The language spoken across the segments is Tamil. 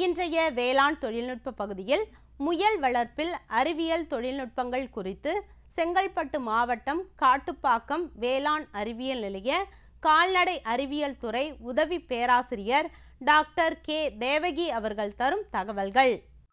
இன்றைய வேளாண் தொழில்நுட்ப பகுதியில் முயல் வளர்ப்பில் அறிவியல் தொழில்நுட்பங்கள் குறித்து செங்கல்பட்டு மாவட்டம் காட்டுப்பாக்கம் வேளாண் அறிவியல் நிலைய கால்நடை அறிவியல் துறை உதவி பேராசிரியர் டாக்டர் கே தேவகி அவர்கள் தரும் தகவல்கள்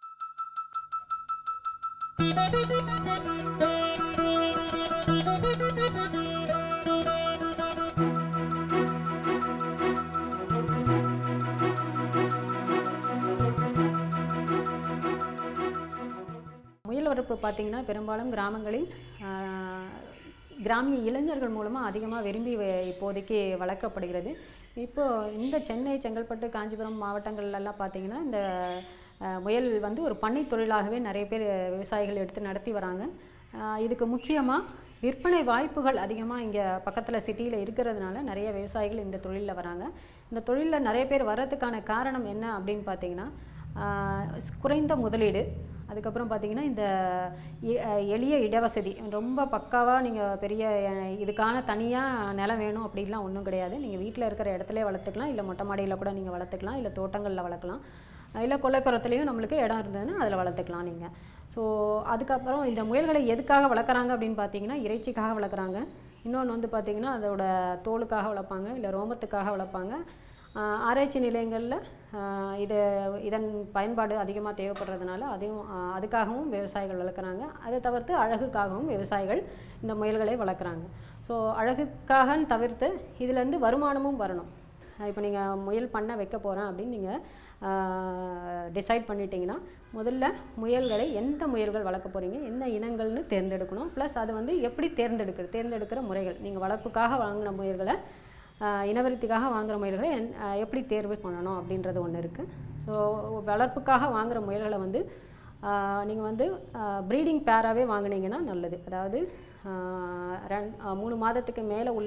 முயல் வளர்ப்பு பார்த்திங்கன்னா பெரும்பாலும் கிராமங்களில் ஆஹ், கிராமிய இளைஞர்கள் மூலமாக அதிகமாக விரும்பி வ- இப்போதைக்கு வளர்க்கப்படுகிறது இப்போ இந்த சென்னை செங்கல்பட்டு காஞ்சிபுரம் மாவட்டங்கள்லாம் பார்த்திங்கன்னா இந்த ஆஹ், முயல் வந்து ஒரு பண்ணை தொழிலாகவே நிறைய பேர் விவசாயிகள் எடுத்து நடத்தி வராங்க ஆஹ், இதுக்கு முக்கியமாக விற்பனை வாய்ப்புகள் அதிகமாக இங்கே பக்கத்தில் சிட்டியில் இருக்கிறதுனால நிறைய விவசாயிகள் இந்த தொழிலில் வராங்க இந்த தொழிலில் நிறைய பேர் வர்றதுக்கான காரணம் என்ன அப்படின்னு பார்த்தீங்கன்னா ஆஹ், குறைந்த முதலீடு அதுக்கப்புறம் பார்த்தீங்கன்னா இந்த எ- அஹ் எளிய இடவசதி ரொம்ப பக்காவாக நீங்கள் பெரிய அஹ், இதுக்கான தனியாக நிலம் வேணும் அப்படிலாம் ஒன்றும் கிடையாது நீங்கள் வீட்டில் இருக்கிற இடத்துல வளர்த்துக்கலாம் இல்லை மொட்டை மாடியில் கூட நீங்கள் வளர்த்துக்கலாம் இல்லை தோட்டங்களில் வளர்க்கலாம் இல்லை கொல்லைப்புறத்துலேயும் நம்மளுக்கு இடம் இருந்ததுன்னா அதில் வளர்த்துக்கலாம் நீங்கள் ஸோ அதுக்கப்புறம் இந்த முயல்களை எதுக்காக வளர்க்குறாங்க அப்படின்னு பார்த்தீங்கன்னா இறைச்சிக்காக வளர்க்குறாங்க இன்னொன்று வந்து பார்த்தீங்கன்னா அதோட தோலுக்காக வளர்ப்பாங்க இல்லை ரோமத்துக்காக வளர்ப்பாங்க ஆஹ் ஆராய்ச்சி நிலையங்களில் ஆஹ் இது இதன் பயன்பாடு அதிகமாக தேவைப்படுறதுனால அதையும் ஆஹ் அதுக்காகவும் விவசாயிகள் வளர்க்குறாங்க அதை தவிர்த்து அழகுக்காகவும் விவசாயிகள் இந்த முயல்களை வளர்க்குறாங்க ஸோ அழகுக்காகன்னு தவிர்த்து இதுலேருந்து வருமானமும் வரணும் இப்போ நீங்கள் முயல் பண்ண வைக்க போகிறேன் அப்படின்னு நீங்கள் டிசைட் பண்ணிட்டீங்கன்னா முதல்ல முயல்களை எந்த முயல்கள் வளர்க்க போகிறீங்க என்ன இனங்கள்னு தேர்ந்தெடுக்கணும் ப்ளஸ் அது வந்து எப்படி தேர்ந்தெடுக்க தேர்ந்தெடுக்கிற முறைகள் நீங்கள் வளர்ப்புக்காக வாங்கின முயல்களை ஆஹ் இனவிருத்திக்காக வாங்குற முயல்களை என்- ஆஹ் எப்படி தேர்வு பண்ணணும் அப்படின்றது ஒன்று இருக்குது ஸோ வளர்ப்புக்காக வாங்குற முயல்களை வந்து நீங்கள் வந்து ப்ரீடிங் பேராகவே வாங்குனீங்கன்னா நல்லது அதாவது ஆஹ் ரெண் ஆஹ் மூணு மாதத்துக்கு மேலே உள்ள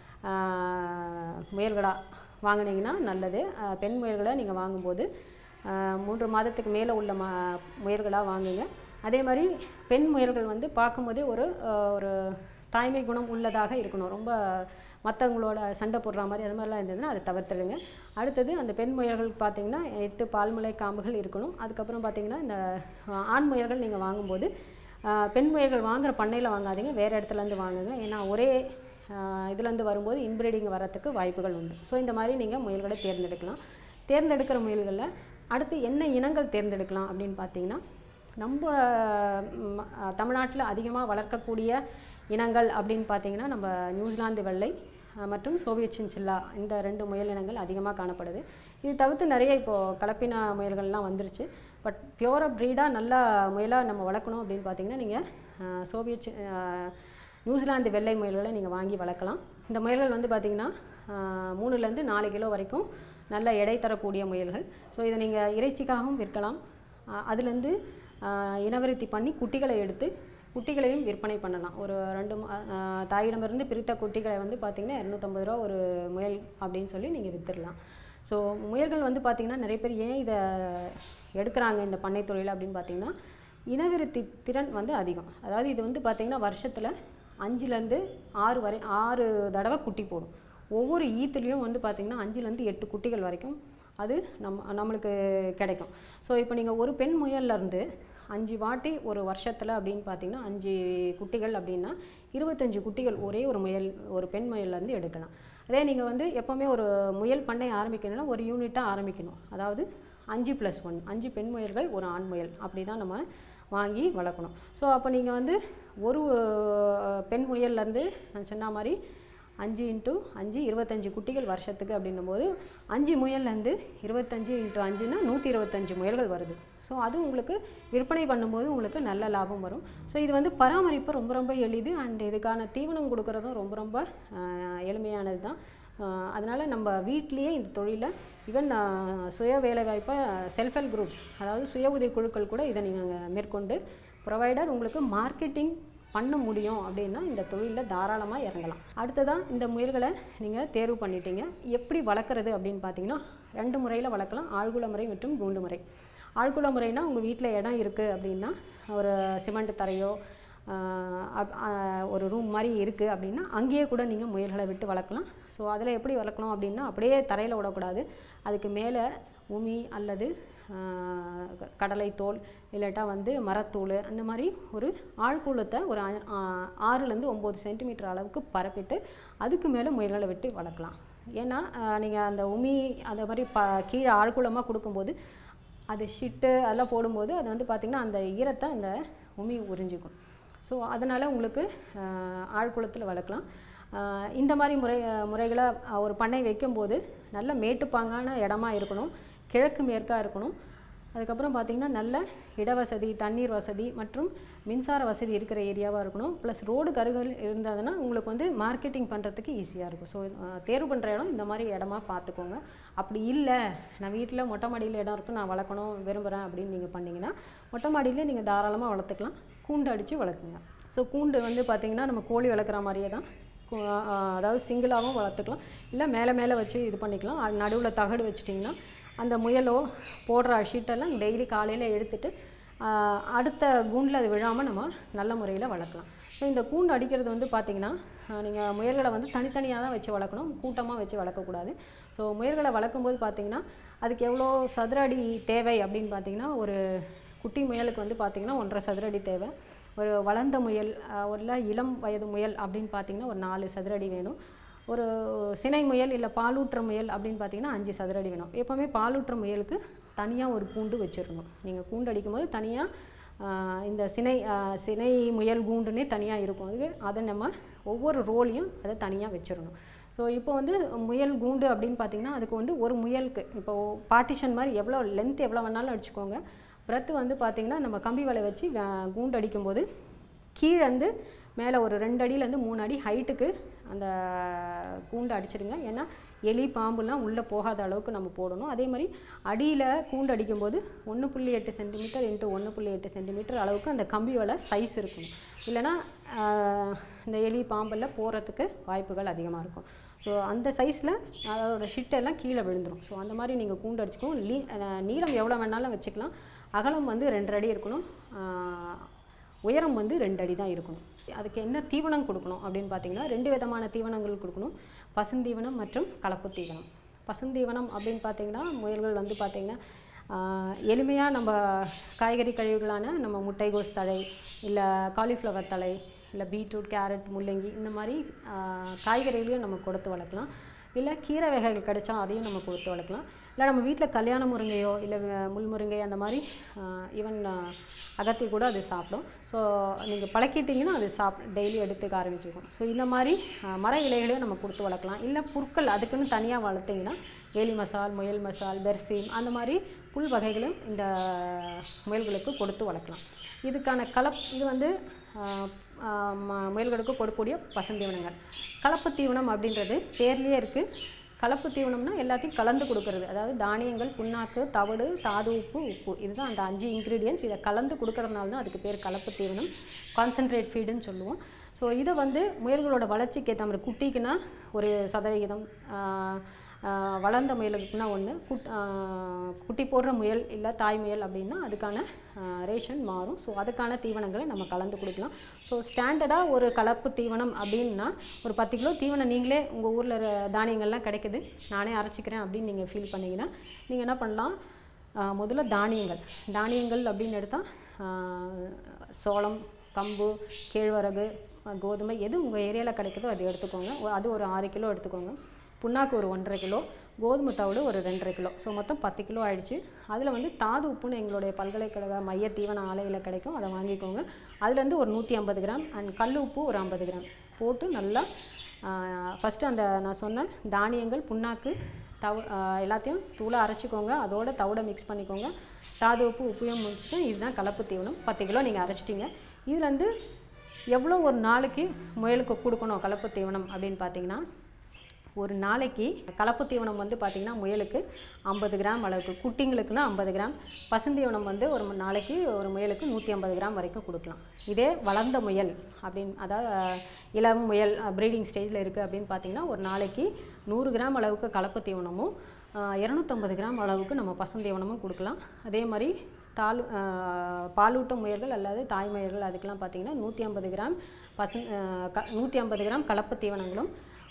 ஆஹ் முயல்களாக வாங்குனீங்கன்னா நல்லது ஆஹ் பெண் முயல்களை நீங்கள் வாங்கும்போது ஆஹ் மூன்று மாதத்துக்கு மேலே உள்ள மா முயல்களாக வாங்குங்க அதே மாதிரி பெண் முயல்கள் வந்து பார்க்கும்போதே ஒரு ஆஹ் ஒரு தாய்மை குணம் உள்ளதாக இருக்கணும் ரொம்ப மற்றவங்களோட சண்டை போடுற மாதிரி அது மாதிரிலாம் இருந்ததுன்னா அதை தவிர்த்துடுங்க அடுத்தது அந்த பெண் முயல்கள் பார்த்தீங்கன்னா எட்டு பால்முளை காம்புகள் இருக்கணும் அதுக்கப்புறம் பார்த்தீங்கன்னா இந்த ஆஹ் ஆண் முயல்கள் நீங்கள் வாங்கும்போது ஆஹ் பெண் முயல்கள் வாங்குற பண்ணையில் வாங்காதீங்க வேறு இடத்துலேருந்து வாங்குங்க ஏன்னா ஒரே ஆஹ் இதுலேருந்து வரும்போது இன்பிரீடிங் வரத்துக்கு வாய்ப்புகள் உண்டு ஸோ இந்த மாதிரி நீங்கள் முயல்களை தேர்ந்தெடுக்கலாம் தேர்ந்தெடுக்கிற முயல்களில் அடுத்து என்ன இனங்கள் தேர்ந்தெடுக்கலாம் அப்படின்னு பார்த்தீங்கன்னா நம்ம ம், தமிழ்நாட்டில் அதிகமாக வளர்க்கக்கூடிய இனங்கள் அப்படின்னு பார்த்தீங்கன்னா நம்ம நியூசிலாந்து வெள்ளை அஹ், மற்றும் சோவியத் சின்சில்லா இந்த ரெண்டு முயல் இனங்கள் அதிகமாக காணப்படுது இது தவிர்த்து நிறைய இப்போது கலப்பின முயல்கள்லாம் வந்துருச்சு பட் பியூரா ப்ரீடாக நல்லா முயலாக நம்ம வளர்க்கணும் அப்படின்னு பார்த்தீங்கன்னா நீங்கள் சோவியத் சி- அஹ், நியூசிலாந்து வெள்ளை முயல்களை நீங்கள் வாங்கி வளர்க்கலாம் இந்த முயல்கள் வந்து பார்த்திங்கன்னா மூணுலேருந்து நாலு கிலோ வரைக்கும் நல்ல எடை தரக்கூடிய முயல்கள் ஸோ இதை நீங்கள் இறைச்சிக்காகவும் விற்கலாம் ஆஹ் அதுலேருந்து ஆஹ் இனவிருத்தி பண்ணி குட்டிகளை எடுத்து குட்டிகளையும் விற்பனை பண்ணலாம் ஒரு ரெண்டு மா- ஆஹ் தாயிடமிருந்து பிரித்த குட்டிகளை வந்து பார்த்திங்கன்னா இரநூத்தம்பது ரூபா ஒரு முயல் அப்படின்னு சொல்லி நீங்கள் விற்றுடலாம் ஸோ முயல்கள் வந்து பார்த்திங்கன்னா நிறைய பேர் ஏன் இதை எடுக்கிறாங்க இந்த பண்ணை தொழில் அப்படின்னு பார்த்தீங்கன்னா இனவிருத்தி திறன் வந்து அதிகம் அதாவது இது வந்து பார்த்திங்கன்னா வருஷத்தில் அஞ்சுலேருந்து ஆறு வரை ஆறு தடவை குட்டி போடும் ஒவ்வொரு ஈத்துலேயும் வந்து பார்த்திங்கன்னா அஞ்சுலேருந்து எட்டு குட்டிகள் வரைக்கும் அது நம்ம நம்மளுக்கு கிடைக்கும் ஸோ இப்போ நீங்கள் ஒரு பெண் முயல்ல இருந்து அஞ்சு வாட்டி ஒரு வருஷத்தில் அப்படின்னு பார்த்தீங்கன்னா அஞ்சு குட்டிகள் அப்படின்னா இருபத்தஞ்சு குட்டிகள் ஒரே ஒரு முயல் ஒரு பெண் முயல்லேருந்து எடுக்கலாம் அதே நீங்கள் வந்து எப்போவுமே ஒரு முயல் பண்ணை ஆரம்பிக்கணும்னா ஒரு யூனிட்டாக ஆரம்பிக்கணும் அதாவது அஞ்சு ப்ளஸ் ஒன் அஞ்சு பெண் முயல்கள் ஒரு ஆண் முயல் அப்படி தான் நம்ம வாங்கி வளர்க்கணும் ஸோ அப்போ நீங்கள் வந்து ஒரு அஹ், பெண் முயல்லேருந்து நான் சொன்ன மாதிரி அஞ்சு இன்ட்டு அஞ்சு இருபத்தஞ்சு குட்டிகள் வருஷத்துக்கு அப்படின்னும் போது அஞ்சு முயல்லேருந்து இருபத்தஞ்சு இன்ட்டு அஞ்சுனா நூற்றி இருபத்தஞ்சு முயல்கள் வருது ஸோ அது உங்களுக்கு விற்பனை பண்ணும்போது உங்களுக்கு நல்ல லாபம் வரும் ஸோ இது வந்து பராமரிப்பு ரொம்ப ரொம்ப எளிது அண்ட் இதுக்கான தீவனம் கொடுக்குறதும் ரொம்ப ரொம்ப ஆஹ், எளிமையானது தான் அதனால் நம்ம வீட்லேயே இந்த தொழிலை ஈவன் சுய வேலைவாய்ப்பை செல்ஃப் ஹெல்ப் குரூப்ஸ் அதாவது சுய உதவி குழுக்கள் கூட இதை நீங்கள் மேற்கொண்டு ப்ரொவைடர் உங்களுக்கு மார்க்கெட்டிங் பண்ண முடியும் அப்படின்னா இந்த தொழிலில் தாராளமாக இறங்கலாம் அடுத்ததாக இந்த முயல்களை நீங்கள் தேர்வு பண்ணிட்டீங்க எப்படி வளர்க்குறது அப்படின்னு பார்த்தீங்கன்னா ரெண்டு முறையில் வளர்க்கலாம் ஆழ்குள முறை மற்றும் கூண்டு முறை ஆழ்குள முறைனா உங்கள் வீட்டில் இடம் இருக்குது அப்படின்னா ஒரு சிமெண்ட் தரையோ ஆஹ் அப்- ஆஹ் ஒரு ரூம் மாதிரி இருக்குது அப்படின்னா அங்கேயே கூட நீங்கள் முயல்களை விட்டு வளர்க்கலாம் ஸோ அதில் எப்படி வளர்க்கணும் அப்படின்னா அப்படியே தரையில் விடக்கூடாது அதுக்கு மேலே உமி அல்லது ஆஹ் க- கடலைத்தோல் இல்லாட்டா வந்து மரத்தூள் அந்த மாதிரி ஒரு ஆழ்கூலத்தை ஒரு ஆ- ஆ- ஆறுலேருந்து ஒம்பது சென்டிமீட்டர் அளவுக்கு பரப்பிட்டு அதுக்கு மேலே முயல்களை விட்டு வளர்க்கலாம் ஏன்னா நீங்கள் அந்த உமி அந்த மாதிரி ப கீழே ஆழ்குளமாக கொடுக்கும்போது அது ஷிட்டு அதெல்லாம் போடும்போது அது வந்து பார்த்திங்கன்னா அந்த ஈரத்தை அந்த உமி உறிஞ்சிக்கும் ஸோ அதனால் உங்களுக்கு ஆஹ், ஆழ்குளத்தில் வளர்க்கலாம் ஆஹ், இந்த மாதிரி முறை முறைகளை ஆஹ், ஒரு பண்ணை வைக்கும்போது நல்ல மேட்டுப்பாங்கான இடமா இருக்கணும் கிழக்கு மேற்காக இருக்கணும் அதுக்கப்புறம் பார்த்திங்கன்னா நல்ல இடவசதி தண்ணீர் வசதி மற்றும் மின்சார வசதி இருக்கிற ஏரியாவாக இருக்கணும் ப்ளஸ் ரோடு கருகள் இருந்ததுன்னா உங்களுக்கு வந்து மார்க்கெட்டிங் பண்ணுறதுக்கு ஈஸியாக இருக்கும் ஸோ தேர்வு பண்ணுற இடம் இந்த மாதிரி இடமா பார்த்துக்கோங்க அப்படி இல்லை நான் வீட்டில் மொட்டை மாடியில் இடம் இருக்குது நான் வளர்க்கணும் விரும்புகிறேன் அப்படின்னு நீங்கள் பண்ணிங்கன்னா மொட்டை மாடியிலே நீங்கள் தாராளமாக வளர்த்துக்கலாம் கூண்டு அடித்து வளர்க்குங்க ஸோ கூண்டு வந்து பார்த்திங்கன்னா நம்ம கோழி வளர்க்குற மாதிரியே தான் கு- ஆ, அதாவது சிங்கிளாகவும் வளர்த்துக்கலாம் இல்லை மேலே மேலே வச்சு இது பண்ணிக்கலாம் நடுவில் தகடு வச்சிட்டிங்கன்னா அந்த முயலோ போடுற ஷீட்டெல்லாம் டெய்லி காலையில் எடுத்துட்டு ஆ, அடுத்த கூண்டில் அது விழாமல் நம்ம நல்ல முறையில் வளர்க்கலாம் ஸோ இந்த கூண்டு அடிக்கிறது வந்து பார்த்திங்கன்னா நீங்கள் முயல்களை வந்து தனித்தனியாக தான் வச்சு வளர்க்கணும் கூட்டமாக வச்சு வளர்க்கக்கூடாது ஸோ முயல்களை வளர்க்கும்போது பார்த்திங்கன்னா அதுக்கு எவ்வளோ சதுர அடி தேவை அப்படின்னு பார்த்தீங்கன்னா ஒரு குட்டி முயலுக்கு வந்து பார்த்திங்கன்னா ஒன்றரை சதுர அடி தேவை ஒரு வளர்ந்த முயல் அஹ், ஒரு இல்ல இளம் வயது முயல் அப்படின்னு பார்த்தீங்கன்னா ஒரு நாலு சதுரடி வேணும் ஒரு சினை முயல் இல்லை பாலூற்ற முயல் அப்படின்னு பார்த்தீங்கன்னா அஞ்சு சதுரடி வேணும் எப்போவுமே பாலூற்ற முயலுக்கு தனியாக ஒரு கூண்டு வச்சிடணும் நீங்கள் கூண்டு அடிக்கும்போது தனியாக இந்த சினை அஹ், சினை முயல் கூண்டுன்னே தனியாக இருக்கும் அது அதை நம்ம ஒவ்வொரு ரோலையும் அதை தனியாக வச்சிடணும் ஸோ இப்போ வந்து முயல் கூண்டு அப்படின்னு பார்த்தீங்கன்னா அதுக்கு வந்து ஒரு முயலுக்கு இப்போ பார்ட்டிஷன் மாதிரி எவ்வளோ லென்த் எவ்வளோ வேணாலும் அடிச்சுக்கோங்க பிரெத்து வந்து பார்த்திங்கன்னா நம்ம கம்பி வலை வச்சு வே- கூண்டு அடிக்கும்போது கீழே வந்து மேலே ஒரு ரெண்டு அடியிலேருந்து மூணு அடி ஹைட்டுக்கு அந்த கூண்டு அடிச்சிடுங்க ஏன்னா எலி பாம்புலாம் உள்ளே போகாத அளவுக்கு நம்ம போடணும் அதே மாதிரி அடியில் கூண்டு அடிக்கும்போது ஒன்று புள்ளி எட்டு சென்டிமீட்டர் இன்ட்டு ஒன்று புள்ளி எட்டு சென்டிமீட்டர் அளவுக்கு அந்த கம்பி வலை சைஸ் இருக்கணும் இல்லைன்னா ஆஹ், இந்த எலி பாம்பெல்லாம் போகிறதுக்கு வாய்ப்புகள் அதிகமாக இருக்கும் ஸோ அந்த சைஸில் அதோட ஷிட்டெல்லாம் கீழே விழுந்துடும் ஸோ அந்த மாதிரி நீங்கள் கூண்டு அடிச்சுக்கணும் லீ அஹ், நீளம் எவ்வளோ வேணாலும் வச்சுக்கலாம் அகலம் வந்து ரெண்டரை அடி இருக்கணும் ஆஹ், உயரம் வந்து ரெண்டு அடி தான் இருக்கணும் அதுக்கு என்ன தீவனம் கொடுக்கணும் அப்படின்னு பார்த்தீங்கன்னா ரெண்டு விதமான தீவனங்கள் கொடுக்கணும் பசுந்தீவனம் மற்றும் கலப்பு தீவனம் பசுந்தீவனம் அப்படின்னு பார்த்தீங்கன்னா முயல்கள் வந்து பார்த்தீங்கன்னா எளிமையாக நம்ம காய்கறி கழிவுகளான நம்ம முட்டைகோஸ் தழை இல்லை காலிஃப்ளவர் தழை இல்லை பீட்ரூட் கேரட் முள்ளங்கி இந்த மாதிரி ஆஹ், காய்கறிகளையும் நம்ம கொடுத்து வளர்க்கலாம் இல்லை கீரை வகைகள் கிடைச்சா அதையும் நம்ம கொடுத்து வளர்க்கலாம் இல்லை நம்ம வீட்டில் கல்யாண முருங்கையோ இல்லை வ- முள் முருங்கை அந்த மாதிரி ஈவன் அகத்தி கூட அது சாப்பிடும் ஸோ நீங்கள் பழக்கிட்டிங்கன்னா அது சாப் டெய்லி எடுத்துக்க ஆரம்பிச்சிருக்கும் ஸோ இந்த மாதிரி ஆஹ், மர இலைகளையும் நம்ம கொடுத்து வளர்க்கலாம் இல்லை புற்கள் அதுக்குன்னு தனியாக வளர்த்திங்கன்னா வேலி மசால் முயல் மசால் பெர்சீம் அந்த மாதிரி புல் வகைகளும் இந்த முயல்களுக்கு கொடுத்து வளர்க்கலாம் இதுக்கான கலப் இது வந்து ஆஹ், ஆஹ், ம- முயல்களுக்கு கொடுக்கக்கூடிய பசுந்தீவனங்கள் கலப்பு தீவனம் அப்படின்றது பேர்லேயே இருக்குது கலப்பு தீவனம்னா எல்லாத்தையும் கலந்து கொடுக்கறது அதாவது தானியங்கள் புண்ணாக்கு தவிடு தாது உப்பு உப்பு இதுதான் அந்த அஞ்சு இன்க்ரீடியன்ஸ் இதை கலந்து கொடுக்கறதுனால தான் அதுக்கு பேர் கலப்பு தீவனம் கான்சென்ட்ரேட் ஃபீடுன்னு சொல்லுவோம் ஸோ இதை வந்து முயல்களோட வளர்ச்சிக்கு ஏற்ற மாதிரி குட்டிக்குன்னா ஒரு சதவிகிதம் ஆஹ், ஆஹ், வளர்ந்த முயலுக்குன்னா ஒன்று குட் ஆஹ், குட்டி போடுற முயல் இல்லை தாய் முயல் அப்படின்னா அதுக்கான ரேஷன் மாறும் ஸோ அதுக்கான தீவனங்களை நம்ம கலந்து கொடுக்கலாம் ஸோ ஸ்டாண்டர்டாக ஒரு கலப்பு தீவனம் அப்படின்னா ஒரு பத்து கிலோ தீவனம் நீங்களே உங்கள் ஊரில் தானியங்கள்லாம் கிடைக்குது நானே அரைச்சிக்கிறேன் அப்படின்னு நீங்கள் ஃபீல் பண்ணீங்கன்னா நீங்கள் என்ன பண்ணலாம் ஆஹ், முதல்ல தானியங்கள் தானியங்கள் அப்படின்னு எடுத்தால் சோளம் கம்பு கேழ்வரகு அஹ், கோதுமை எது உங்கள் ஏரியாவில் கிடைக்குதோ அது எடுத்துக்கோங்க ஒ- அது ஒரு ஆறு கிலோ எடுத்துக்கோங்க புண்ணாக்கு ஒரு ஒன்றரை கிலோ கோதுமை தவிடு ஒரு ரெண்டரை கிலோ ஸோ மொத்தம் பத்து கிலோ ஆயிடுச்சு அதில் வந்து தாது உப்புன்னு எங்களுடைய பல்கலைக்கழக மைய தீவன ஆலையில் கிடைக்கும் அதை வாங்கிக்கோங்க அதுலேருந்து ஒரு நூற்றி ஐம்பது கிராம் அண்ட் கல் உப்பு ஒரு ஐம்பது கிராம் போட்டு நல்லா ஃபஸ்ட்டு அந்த நான் சொன்ன தானியங்கள் புண்ணாக்கு தவு ஆஹ் எல்லாத்தையும் தூளாக அரைச்சிக்கோங்க அதோட தவிட மிக்ஸ் பண்ணிக்கோங்க தாது உப்பு உப்பையும் முடிச்சுட்டு இதுதான் கலப்பு தீவனம் பத்து கிலோ நீங்கள் அரைச்சிட்டிங்க இதுலேருந்து எவ்வளோ ஒரு நாளைக்கு முயலுக்கு கொடுக்கணும் கலப்பு தீவனம் அப்படின்னு பார்த்தீங்கன்னா ஒரு நாளைக்கு கலப்பு தீவனம் வந்து பார்த்திங்கன்னா முயலுக்கு ஐம்பது கிராம் அளவுக்கு குட்டிங்களுக்குன்னா ஐம்பது கிராம் பசுந்தீவனம் வந்து ஒரு மு- நாளைக்கு ஒரு முயலுக்கு நூற்றி ஐம்பது கிராம் வரைக்கும் கொடுக்கலாம் இதே வளர்ந்த முயல் அப்படின்னு அதாவது அஹ், இளம் முயல் ப்ரீடிங் ஸ்டேஜில் இருக்குது அப்படின்னு பார்த்தீங்கன்னா ஒரு நாளைக்கு நூறு கிராம் அளவுக்கு கலப்பு தீவனமும் அஹ், இரநூத்தம்பது கிராம் அளவுக்கு நம்ம பசுந்தீவனமும் கொடுக்கலாம் அதே மாதிரி தால் அஹ், பாலூட்டும் முயல்கள் அல்லது தாய் முயல்கள் அதுக்கெல்லாம் பார்த்தீங்கன்னா நூற்றி ஐம்பது கிராம் பசு அஹ், க நூற்றி ஐம்பது கிராம் கலப்பு தீவனங்களும்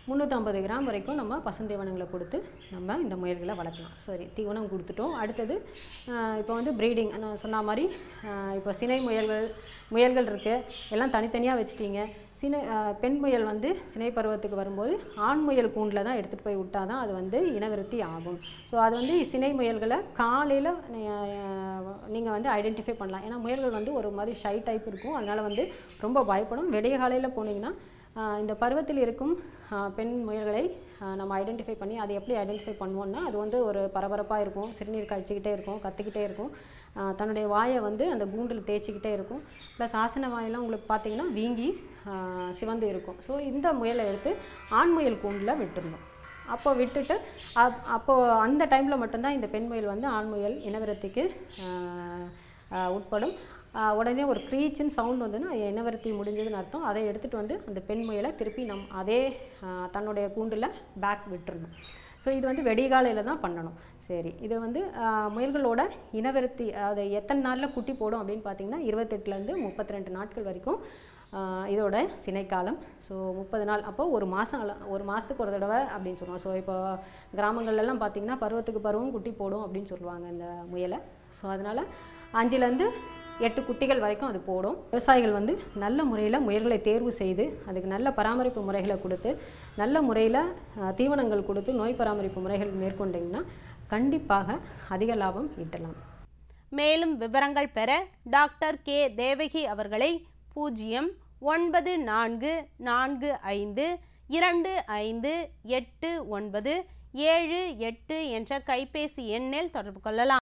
முந்நூற்றம்பது கிராம் வரைக்கும் நம்ம பசுந்தீவனங்களை கொடுத்து நம்ம இந்த முயல்களை வளர்க்கலாம் சரி தீவனம் கொடுத்துட்டோம் அடுத்தது ஆஹ் இப்போ வந்து ப்ரீடிங் நான் சொன்ன மாதிரி ஆஹ் இப்போ சினை முயல்கள் முயல்கள் இருக்குது எல்லாம் தனித்தனியாக வச்சுட்டீங்க சினை ஆஹ் பெண் முயல் வந்து சினை பருவத்துக்கு வரும்போது ஆண் முயல் கூண்டில் தான் எடுத்துகிட்டு போய் விட்டால் தான் அது வந்து இனவிருத்தி ஆகும் ஸோ அது வந்து சினை முயல்களை காலையில் நீங்கள் வந்து ஐடென்டிஃபை பண்ணலாம் ஏன்னா முயல்கள் வந்து ஒரு மாதிரி ஷை டைப் இருக்கும் அதனால் வந்து ரொம்ப பயப்படும் விடிய காலையில் போனீங்கன்னா ஆஹ் இந்த பருவத்தில் இருக்கும் ஆஹ் பெண் முயல்களை ஆஹ் நம்ம ஐடென்டிஃபை பண்ணி அதை எப்படி ஐடென்டிஃபை பண்ணுவோம்னா அது வந்து ஒரு பரபரப்பாக இருக்கும் சிறுநீர் கழிச்சிக்கிட்டே இருக்கும் கத்திக்கிட்டே இருக்கும் ஆஹ் தன்னுடைய வாயை வந்து அந்த கூண்டில் தேய்ச்சிக்கிட்டே இருக்கும் ப்ளஸ் ஆசன வாயெல்லாம் உங்களுக்கு பார்த்தீங்கன்னா வீங்கி ஆஹ் சிவந்து இருக்கும் ஸோ இந்த முயலை எடுத்து ஆண் முயல் கூண்டில் விட்டுறணும் அப்போ விட்டுட்டு அப் அப்போது அந்த டைமில் மட்டும்தான் இந்த பெண் முயல் வந்து ஆண் முயல் இனவிரத்திக்கு ஆஹ் ஆஹ் உட்படும் ஆஹ் உடனே ஒரு க்ரீச்சுன்னு சவுண்ட் வந்துன்னா இனவரத்தி முடிஞ்சதுன்னு அர்த்தம் அதை எடுத்துகிட்டு வந்து அந்த பெண் முயலை திருப்பி நம் அதே ஆஹ் தன்னுடைய கூண்டில் பேக் விட்டுறணும் ஸோ இது வந்து வெடிகாலையில் தான் பண்ணணும் சரி இது வந்து ஆஹ் முயல்களோட இனவருத்தி அது எத்தனை நாளில் குட்டி போடும் அப்படின்னு பார்த்தீங்கன்னா இருபத்தெட்டுலேருந்து முப்பத்தி ரெண்டு நாட்கள் வரைக்கும் ஆஹ் இதோட சினைக்காலம் ஸோ முப்பது நாள் அப்போ ஒரு மாதம் ஒரு மாதத்துக்கு ஒரு தடவை அப்படின்னு சொல்லுவோம் ஸோ இப்போ கிராமங்கள்லாம் பார்த்தீங்கன்னா பருவத்துக்கு பருவம் குட்டி போடும் அப்படின்னு சொல்லுவாங்க இந்த முயலை ஸோ அதனால் அஞ்சுலேருந்து எட்டு குட்டிகள் வரைக்கும் அது போடும் விவசாயிகள் வந்து நல்ல முறையில் முயல்களை தேர்வு செய்து அதுக்கு நல்ல பராமரிப்பு முறைகளை கொடுத்து நல்ல முறையில் தீவனங்கள் கொடுத்து நோய் பராமரிப்பு முறைகள் மேற்கொண்டீங்கன்னா கண்டிப்பாக அதிக லாபம் ஈட்டலாம் மேலும் விவரங்கள் பெற டாக்டர் கே தேவகி அவர்களை பூஜ்ஜியம் ஒன்பது நான்கு நான்கு ஐந்து இரண்டு ஐந்து எட்டு ஒன்பது ஏழு எட்டு என்ற கைபேசி எண்ணில் தொடர்பு கொள்ளலாம்